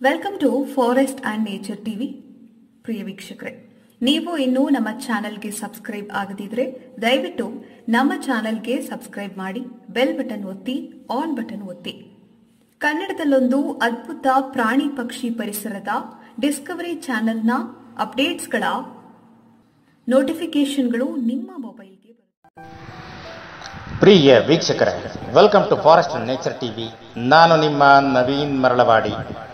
welcome to forest and nature TV ಪ್ರಿಯ ವೀಕ್ಷಕರೇ ನೀವು ಇನ್ನೂ ನಮ್ಮ ಚಾನೆಲ್ಗೆ ಸಬ್ಸ್ಕ್ರೈಬ್ ಆಗದಿದ್ರೆ ದಯವಿಟ್ಟು ನಮ್ಮ ಚಾನೆಲ್ಗೆ ಸಬ್ಸ್ಕ್ರೈಬ್ ಮಾಡಿ ಬೆಲ್ ಬಟನ್ ಒತ್ತಿ ಆನ್ ಬಟನ್ ಒತ್ತಿ ಕನ್ನಡದಲ್ಲೊಂದು ಅದ್ಭುತ ಪ್ರಾಣಿ ಪಕ್ಷಿ ಪರಿಸರದ ಡಿಸ್ಕವರಿ ಚಾನೆಲ್ನ ಅಪ್ಡೇಟ್ಸ್ಗಳ ನೋಟಿಫಿಕೇಶನ್ಗಳು ನಿಮ್ಮ ಮೊಬೈಲ್ಗೆ ಬರುತ್ತೆ ಪ್ರಿಯ ವೀಕ್ಷಕರೇ welcome to forest and nature TV ನಾನು ನಿಮ್ಮ ನವೀನ್ ಮರಳವಾಡಿ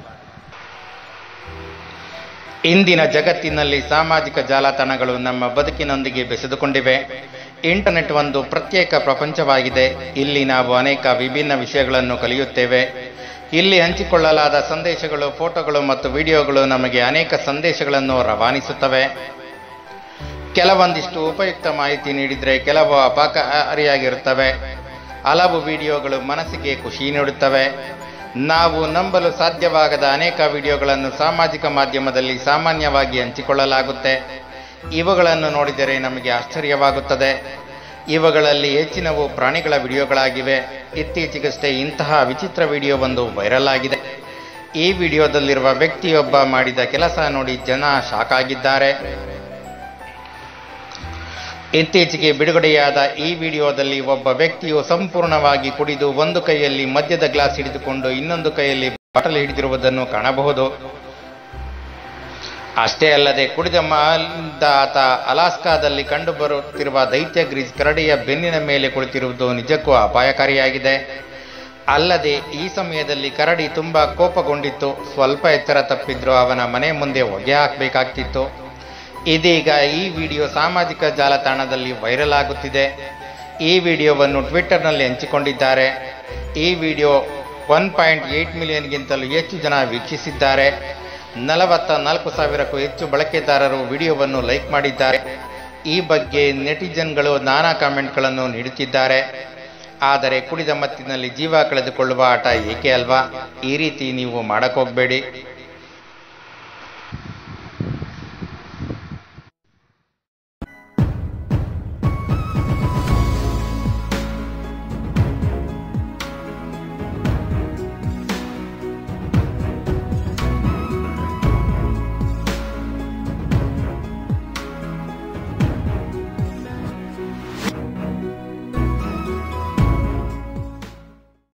ಇಂದಿನ ಜಗತ್ತಿನಲ್ಲಿ ಸಾಮಾಜಿಕ ಜಾಲತಾಣಗಳು ನಮ್ಮ ಬದುಕಿನೊಂದಿಗೆ ಬೆಸೆದುಕೊಂಡಿವೆ ಇಂಟರ್ನೆಟ್ ಒಂದು ಪ್ರತ್ಯೇಕ ಪ್ರಪಂಚವಾಗಿದೆ ಇಲ್ಲಿ ನಾವು ಅನೇಕ ವಿಭಿನ್ನ ವಿಷಯಗಳನ್ನು ಕಲಿಯುತ್ತೇವೆ ಇಲ್ಲಿ ಹಂಚಿಕೊಳ್ಳಲಾದ ಸಂದೇಶಗಳು ಫೋಟೋಗಳು ಮತ್ತು ವಿಡಿಯೋಗಳು ನಮಗೆ ಅನೇಕ ಸಂದೇಶಗಳನ್ನು ರವಾನಿಸುತ್ತವೆ ಕೆಲವೊಂದಿಷ್ಟು ಉಪಯುಕ್ತ ಮಾಹಿತಿ ನೀಡಿದರೆ ಕೆಲವು ಅಪಾಯಕಾರಿಯಾಗಿರುತ್ತವೆ ಹಲವು ವಿಡಿಯೋಗಳು ಮನಸ್ಸಿಗೆ ಖುಷಿ ನೀಡುತ್ತವೆ ನಾವು ನಂಬಲು ಸಾಧ್ಯವಾಗದ ಅನೇಕ ವಿಡಿಯೋಗಳನ್ನು ಸಾಮಾಜಿಕ ಮಾಧ್ಯಮದಲ್ಲಿ ಸಾಮಾನ್ಯವಾಗಿ ಹಂಚಿಕೊಳ್ಳಲಾಗುತ್ತೆ ಇವುಗಳನ್ನು ನೋಡಿದರೆ ನಮಗೆ ಆಶ್ಚರ್ಯವಾಗುತ್ತದೆ ಇವುಗಳಲ್ಲಿ ಹೆಚ್ಚಿನವು ಪ್ರಾಣಿಗಳ ವಿಡಿಯೋಗಳಾಗಿವೆ ಇತ್ತೀಚೆಗಷ್ಟೇ ಇಂತಹ ವಿಚಿತ್ರ ವಿಡಿಯೋ ಒಂದು ವೈರಲ್ ಆಗಿದೆ ಈ ವಿಡಿಯೋದಲ್ಲಿರುವ ವ್ಯಕ್ತಿಯೊಬ್ಬ ಮಾಡಿದ ಕೆಲಸ ನೋಡಿ ಜನ ಶಾಕ್ ಆಗಿದ್ದಾರೆ ಇತ್ತೀಚೆಗೆ ಬಿಡುಗಡೆಯಾದ ಈ ವಿಡಿಯೋದಲ್ಲಿ ಒಬ್ಬ ವ್ಯಕ್ತಿಯು ಸಂಪೂರ್ಣವಾಗಿ ಕುಡಿದು ಒಂದು ಕೈಯಲ್ಲಿ ಮದ್ಯದ ಗ್ಲಾಸ್ ಹಿಡಿದುಕೊಂಡು ಇನ್ನೊಂದು ಕೈಯಲ್ಲಿ ಬಾಟಲ್ ಹಿಡಿದಿರುವುದನ್ನು ಕಾಣಬಹುದು ಅಷ್ಟೇ ಅಲ್ಲದೆ ಕುಡಿದ ಮಾಲಿಂದ ಆತ ಅಲಾಸ್ಕಾದಲ್ಲಿ ಕಂಡುಬರುತ್ತಿರುವ ದೈತ್ಯ ಗ್ರೀಸ್ ಕರಡಿಯ ಬೆನ್ನಿನ ಮೇಲೆ ಕುಳಿತಿರುವುದು ನಿಜಕ್ಕೂ ಅಪಾಯಕಾರಿಯಾಗಿದೆ ಅಲ್ಲದೆ ಈ ಸಮಯದಲ್ಲಿ ಕರಡಿ ತುಂಬಾ ಕೋಪಗೊಂಡಿತ್ತು ಸ್ವಲ್ಪ ಎಚ್ಚರ ತಪ್ಪಿದ್ರು ಅವನ ಮನೆ ಮುಂದೆ ಹೊಗೆ ಹಾಕಬೇಕಾಗ್ತಿತ್ತು ಇದೀಗ ಈ ವಿಡಿಯೋ ಸಾಮಾಜಿಕ ಜಾಲತಾಣದಲ್ಲಿ ವೈರಲ್ ಆಗುತ್ತಿದೆ ಈ ವಿಡಿಯೋವನ್ನು ಟ್ವಿಟ್ಟರ್ನಲ್ಲಿ ಹಂಚಿಕೊಂಡಿದ್ದಾರೆ ಈ ವಿಡಿಯೋ ಒನ್ ಪಾಯಿಂಟ್ ಏಟ್ ಮಿಲಿಯನ್ಗಿಂತಲೂ ಹೆಚ್ಚು ಜನ ವೀಕ್ಷಿಸಿದ್ದಾರೆ ನಲವತ್ತ ನಾಲ್ಕು ಸಾವಿರಕ್ಕೂ ಹೆಚ್ಚು ಬಳಕೆದಾರರು ವಿಡಿಯೋವನ್ನು ಲೈಕ್ ಮಾಡಿದ್ದಾರೆ ಈ ಬಗ್ಗೆ ನೆಟಿಜನ್ಗಳು ನಾನಾ ಕಾಮೆಂಟ್ಗಳನ್ನು ನೀಡುತ್ತಿದ್ದಾರೆ ಆದರೆ ಕುಡಿದ ಮತ್ತಿನಲ್ಲಿ ಜೀವ ಕಳೆದುಕೊಳ್ಳುವ ಆಟ ಏಕೆ ಅಲ್ವಾ ಈ ರೀತಿ ನೀವು ಮಾಡಕ್ ಹೋಗ್ಬೇಡಿ